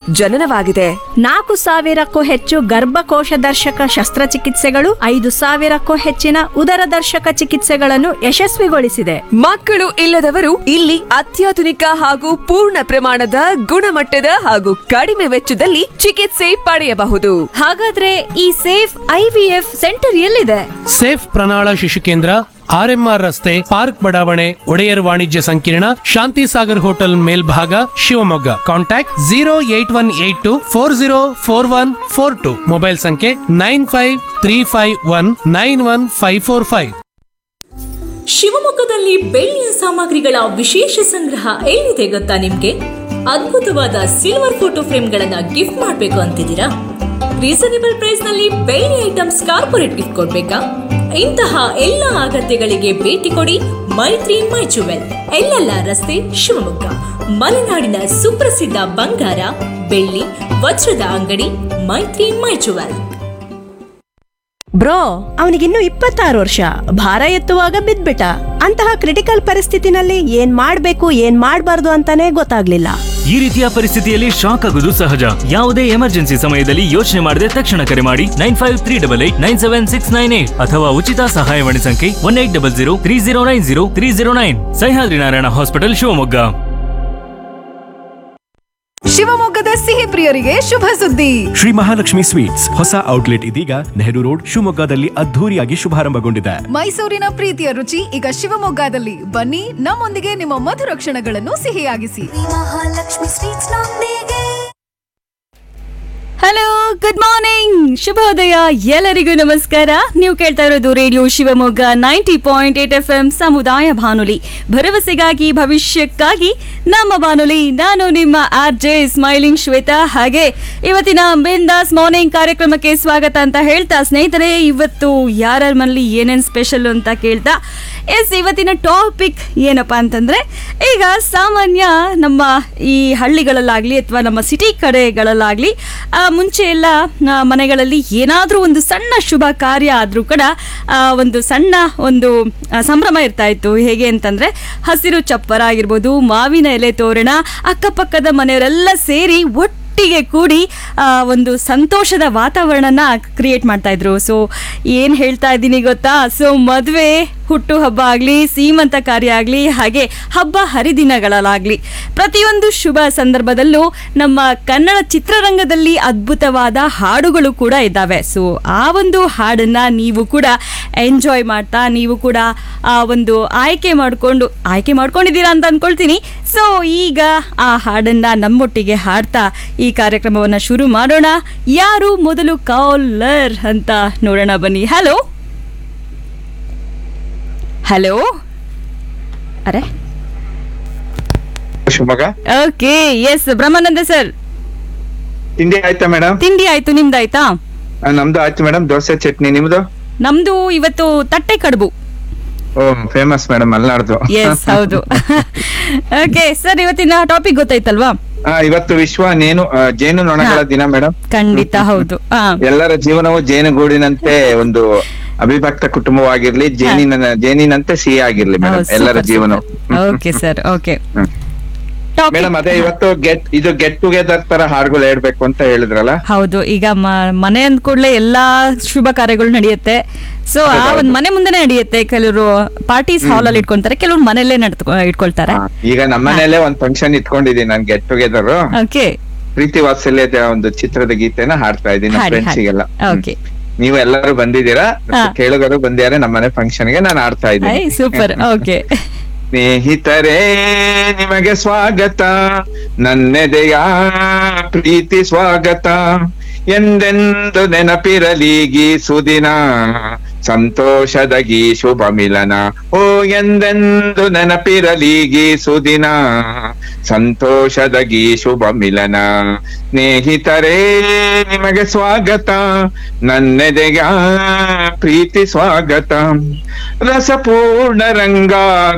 ಜನನವಾಗಿದೆ ನಾಲ್ಕು ಸಾವಿರಕ್ಕೂ ಹೆಚ್ಚು ಗರ್ಭಕೋಶ ದರ್ಶಕ ಶಸ್ತ್ರಚಿಕಿತ್ಸೆಗಳು ಐದು ಸಾವಿರಕ್ಕೂ ಹೆಚ್ಚಿನ ಉದರ ದರ್ಶಕ ಚಿಕಿತ್ಸೆಗಳನ್ನು ಯಶಸ್ವಿಗೊಳಿಸಿದೆ ಮಕ್ಕಳು ಇಲ್ಲದವರು ಇಲ್ಲಿ ಅತ್ಯಾಧುನಿಕ ಹಾಗೂ ಪೂರ್ಣ ಪ್ರಮಾಣದ ಗುಣಮಟ್ಟದ ಹಾಗೂ ಕಡಿಮೆ ವೆಚ್ಚದಲ್ಲಿ ಚಿಕಿತ್ಸೆ ಪಡೆಯಬಹುದು ಹಾಗಾದ್ರೆ ಈ ಸೇಫ್ ಐವಿಎಫ್ ಸೆಂಟರ್ ಎಲ್ಲಿದೆ ಸೇಫ್ ಪ್ರಣಾಳ ಶಿಶು ಕೇಂದ್ರ ಆರ್ಎಂಆರ್ ರಸ್ತೆ ಪಾರ್ಕ್ ಬಡಾವಣೆ ಒಡೆಯರ್ ವಾಣಿಜ್ಯ ಸಂಕೀರ್ಣ ಶಾಂತಿ ಸಾಗರ್ ಹೋಟೆಲ್ ಮೇಲ್ಭಾಗ Shivamogga contact zero eight one eight two four zero four one four two mobile ಸಂಖ್ಯೆ nine five three five one nine one five four five ಶಿವಮೊಗ್ಗದಲ್ಲಿ ಬೆಳ್ಳಿಯ ಸಾಮಗ್ರಿಗಳ ವಿಶೇಷ ಸಂಗ್ರಹ ಎಲ್ಲಿದೆ ಗೊತ್ತಾ ನಿಮ್ಗೆ ಅದ್ಭುತವಾದ ಸಿಲ್ವರ್ ಫೋಟೋ ಫ್ರೇಮ್ಗಳನ್ನ ಗಿಫ್ಟ್ ಮಾಡ್ಬೇಕು ಅಂತಿದ್ದೀರಾ ರೀಸನೇಬಲ್ ಪ್ರೈಸ್ ನಲ್ಲಿ ಬೆಳ್ಳಿ ಐಟಮ್ಸ್ ಕಾರ್ಪೊರೇಟ್ ಗಿಫ್ಟ್ ಕೊಡ್ಬೇಕಾ ಇಂತಹ ಎಲ್ಲ ಅಗತ್ಯಗಳಿಗೆ ಭೇಟಿ ಕೊಡಿ ಮೈತ್ರಿ ಮೈ ಜುವೆಲ್ ಎಲ್ಲೆಲ್ಲ ರಸ್ತೆ ಶಿವಮೊಗ್ಗ ಮಲೆನಾಡಿನ ಸುಪ್ರಸಿದ್ಧ ಬಂಗಾರ ಬೆಳ್ಳಿ ವಜ್ರದ ಅಂಗಡಿ ಮೈತ್ರಿ ಮೈ ಜುವೆಲ್ ಬ್ರೋ ಅವನಿಗಿನ್ನು ಇಪ್ಪತ್ತಾರು ವರ್ಷ ಭಾರ ಎತ್ತುವಾಗ ಬಿದ್ಬಿಟ್ಟ ಅಂತಹ ಕ್ರಿಟಿಕಲ್ ಪರಿಸ್ಥಿತಿನಲ್ಲಿ ಏನ್ ಮಾಡ್ಬೇಕು ಏನ್ ಮಾಡ್ಬಾರ್ದು ಅಂತಾನೆ ಗೊತ್ತಾಗ್ಲಿಲ್ಲ ಈ ರೀತಿಯ ಪರಿಸ್ಥಿತಿಯಲ್ಲಿ ಶಾಕ್ ಆಗುವುದು ಸಹಜ ಯಾವುದೇ ಎಮರ್ಜೆನ್ಸಿ ಸಮಯದಲ್ಲಿ ಯೋಚನೆ ಮಾಡದೆ ತಕ್ಷಣ ಕರೆ ಮಾಡಿ nine five three double eight nine seven six nine eight ಅಥವಾ ಉಚಿತ ಸಹಾಯವಾಣಿ ಸಂಖ್ಯೆ one eight double zero three zero nine zero three zero nine Sahyadri Narayana hospital Shivamogga ಶಿವಮೊಗ್ಗದ ಸಿಹಿ ಪ್ರಿಯರಿಗೆ ಶುಭ ಸುದ್ದಿ ಶ್ರೀ ಮಹಾಲಕ್ಷ್ಮಿ ಸ್ವೀಟ್ಸ್ ಹೊಸ ಔಟ್ಲೆಟ್ ಇದೀಗ ನೆಹರು ರೋಡ್ ಶಿವಮೊಗ್ಗದಲ್ಲಿ ಅದ್ಧೂರಿಯಾಗಿ ಶುಭಾರಂಭಗೊಂಡಿದೆ ಮೈಸೂರಿನ ಪ್ರೀತಿಯ ರುಚಿ ಈಗ ಶಿವಮೊಗ್ಗದಲ್ಲಿ ಬನ್ನಿ ನಮ್ಮೊಂದಿಗೆ ನಿಮ್ಮ ಮಧುರ ಕ್ಷಣಗಳನ್ನು ಸಿಹಿಯಾಗಿಸಿ ಮಹಾಲಕ್ಷ್ಮಿ ಸ್ವೀಟ್ಸ್ ನೊಂದಿಗೆ ಹಲೋ ಗುಡ್ ಮಾರ್ನಿಂಗ್ ಶುಭೋದಯ ಎಲ್ಲರಿಗೂ ನಮಸ್ಕಾರ ನೀವು ಕೇಳ್ತಾ ಇರೋದು radio Shivamogga ninety point eight F M ಸಮುದಾಯ ಬಾನುಲಿ ಭರವಸೆಗಾಗಿ ಭವಿಷ್ಯಕ್ಕಾಗಿ ನಮ್ಮ ಬಾನುಲಿ ನಾನು ನಿಮ್ಮ ಆರ್ ಜೆ ಸ್ಮೈಲಿಂಗ್ ಶ್ವೇತಾ ಹಾಗೆ ಇವತ್ತಿನ ಬಿಂದಾಸ್ ಮಾರ್ನಿಂಗ್ ಕಾರ್ಯಕ್ರಮಕ್ಕೆ ಸ್ವಾಗತ ಅಂತ ಹೇಳ್ತಾ ಸ್ನೇಹಿತರೆ ಇವತ್ತು ಯಾರ ಮನೇಲಿ ಏನೇನು ಸ್ಪೆಷಲ್ ಅಂತ ಕೇಳ್ತಾ ಎಸ್ ಇವತ್ತಿನ ಟಾಪಿಕ್ ಏನಪ್ಪಾ ಅಂತಂದ್ರೆ ಈಗ ಸಾಮಾನ್ಯ ನಮ್ಮ ಈ ಹಳ್ಳಿಗಳಲ್ಲಾಗ್ಲಿ ಅಥವಾ ನಮ್ಮ ಸಿಟಿ ಕಡೆಗಳಲ್ಲಾಗ್ಲಿ ಆ, ಮುಂಚೆ ಎಲ್ಲ ಆ, ಮನೆಗಳಲ್ಲಿ ಏನಾದರೂ ಒಂದು ಸಣ್ಣ ಶುಭ ಕಾರ್ಯ ಆದರೂ ಕೂಡ ಆ, ಒಂದು ಸಣ್ಣ ಒಂದು ಆ, ಸಂಭ್ರಮ ಇರ್ತಾ ಇತ್ತು ಹೇಗೆ ಅಂತಂದ್ರೆ ಹಸಿರು ಚಪ್ಪರ ಆಗಿರ್ಬೋದು ಮಾವಿನ ಎಲೆ ತೋರಣ ಅಕ್ಕಪಕ್ಕದ ಮನೆಯವರೆಲ್ಲ ಸೇರಿ ಒಟ್ಟಿಗೆ ಕೂಡಿ ಆ, ಒಂದು ಸಂತೋಷದ ವಾತಾವರಣನ ಕ್ರಿಯೇಟ್ ಮಾಡ್ತಾ ಇದ್ರು ಸೊ ಏನು ಹೇಳ್ತಾ ಇದ್ದೀನಿ ಗೊತ್ತಾ ಸೊ ಮದುವೆ ಹುಟ್ಟು ಹಬ್ಬ ಆಗಲಿ ಸೀಮಂತ ಕಾರ್ಯ ಆಗಲಿ ಹಾಗೆ ಹಬ್ಬ ಹರಿದಿನಗಳಲ್ಲಾಗಲಿ ಪ್ರತಿಯೊಂದು ಶುಭ ಸಂದರ್ಭದಲ್ಲೂ ನಮ್ಮ ಕನ್ನಡ ಚಿತ್ರರಂಗದಲ್ಲಿ ಅದ್ಭುತವಾದ ಹಾಡುಗಳು ಕೂಡ ಇದ್ದಾವೆ ಸೊ ಆ ಒಂದು ಹಾಡನ್ನ ನೀವು ಕೂಡ ಎಂಜಾಯ್ ಮಾಡ್ತಾ ನೀವು ಕೂಡ ಆ ಒಂದು ಆಯ್ಕೆ ಮಾಡಿಕೊಂಡು ಆಯ್ಕೆ ಮಾಡ್ಕೊಂಡಿದ್ದೀರಾ ಅಂತ ಅನ್ಕೊಳ್ತೀನಿ ಸೊ ಈಗ ಆ ಹಾಡನ್ನ ನಮ್ಮೊಟ್ಟಿಗೆ ಹಾಡ್ತಾ ಈ ಕಾರ್ಯಕ್ರಮವನ್ನು ಶುರು ಮಾಡೋಣ ಯಾರು ಮೊದಲು ಕಾಲರ್ ಅಂತ ನೋಡೋಣ ಬನ್ನಿ ಹಲೋ ಹಲೋ ಅರೆ Shivamogga okay yes Brahmananda sir ತಿಂಡಿ ಆಯ್ತಾ ಮೇಡಮ್ ತಿಂಡಿ ಆಯ್ತು ನಿಮ್ದಾಯ್ತಾ ನಮ್ದು ಆಯ್ತು ಮೇಡಮ್ ದೋಸೆ ಚಟ್ನಿ ನಿಮ್ದು ನಮ್ದು ಇವತ್ತು ತಟ್ಟೆ ಕಡುಬು ಓ ಫೇಮಸ್ ಮೇಡಮ್ ಮಲ್ನಾಡ್ದು ಎಸ್ ಹೌದು ಓಕೆ ಸರ್ ಇವತ್ತಿನ ಟಾಪಿಕ್ ಗೊತ್ತಾಯ್ತಲ್ವಾ ಆ, ಇವತ್ತು ವಿಶ್ವ ನೇನು ಆ, ಜೇನು ನೊಣಗಳ ದಿನ ಮೇಡಮ್ ಖಂಡಿತ ಹೌದು ಹಾ ಎಲ್ಲರ ಜೀವನವು ಜೇನುಗೂಡಿನಂತೆ ಒಂದು ಅವಿಭಕ್ತ ಕುಟುಂಬವಾಗಿರ್ಲಿ ಜೇನಿನ ಜೇನಿನಂತೆ ಸಿಹಿ ಆಗಿರ್ಲಿ ಮೇಡಮ್ ಎಲ್ಲರ ಜೀವನವು ಓಕೆ ಸರ್ ಓಕೆ ಮೇಡಮ್ ಅದೇ ಇವತ್ತು ಗೆಟ್ ಇದು ಗೆಟ್ ಟುಗೆದರ್ ತರ ಹಾಡುಗಳು ಹೇಳ್ಬೇಕು ಅಂತ ಹೇಳಿದ್ರಲ್ಲ ಹೌದು ಈಗ ಮ- ಮನೆ ಅಂದ ಕೂಡಲೇ ಎಲ್ಲಾ ಶುಭ ಕಾರ್ಯಗಳು ನಡೆಯುತ್ತೆ ಸೊ ಆ ಒಂದ್ ಮನೆ ಮುಂದೆನೆ ನಡೆಯುತ್ತೆ ಕೆಲವರು ಪಾರ್ಟೀಸ್ ಹಾಲ್ ಅಲ್ಲಿ ಇಟ್ಕೊಂತಾರೆ ಕೆಲವರು ಮನೆಯಲ್ಲೇ ನಡ್ಕೊ ಇಟ್ಕೊಳ್ತಾರೆ ಈಗ ನಮ್ಮನೇಲೆ ಒಂದ್ ಫಂಕ್ಷನ್ ಇಟ್ಕೊಂಡಿದೀನಿ ನಾನ್ ಗೆಟ್ ಟುಗೆದರ್ ಓಕೆ ಪ್ರೀತಿ ವಾತ್ಸಲ್ಯದ ಒಂದು ಚಿತ್ರದ ಗೀತೆನ ಹಾಡ್ತಾ ಇದ್ದೀನಿ ಹಾಡಿ, ಫ್ರೆಂಡ್ಸ್ ಹಾಡಿ. ಗೆಲ್ಲ Okay. ನೀವು ಎಲ್ಲರೂ ಬಂದಿದ್ದೀರಾ ಹಾ. ಕೇಳುಗರು ಬಂದಿದ್ದಾರೆ ನಮ್ಮನೆ ಫಂಕ್ಷನ್ ಗೆ ನಾನು ಆಡ್ತಾ ಐ ಇದ್ದೀನಿ ಸೂಪರ್ ಓಕೆ ಸ್ನೇಹಿತರೇ ನಿಮಗೆ ಸ್ವಾಗತ ನನ್ನೆದೆಯ ಪ್ರೀತಿ ಸ್ವಾಗತ ಎಂದೆಂದು ನೆನಪಿರಲೀಗಿ ಸುದಿನ ಸಂತೋಷದ ಗೀ ಶುಭ ಮಿಲನ ಓ ಎಂದೆಂದು ನೆನಪಿರಲೀಗಿ ಸುದಿನ ಸಂತೋಷದ ಗೀ ಶುಭ ಮಿಲನ ಸ್ನೇಹಿತರೇ ನಿಮಗೆ ಸ್ವಾಗತ ನನ್ನೆದೆಯ ಪ್ರೀತಿ ಸ್ವಾಗತ ರಸಪೂರ್ಣ ರಂಗ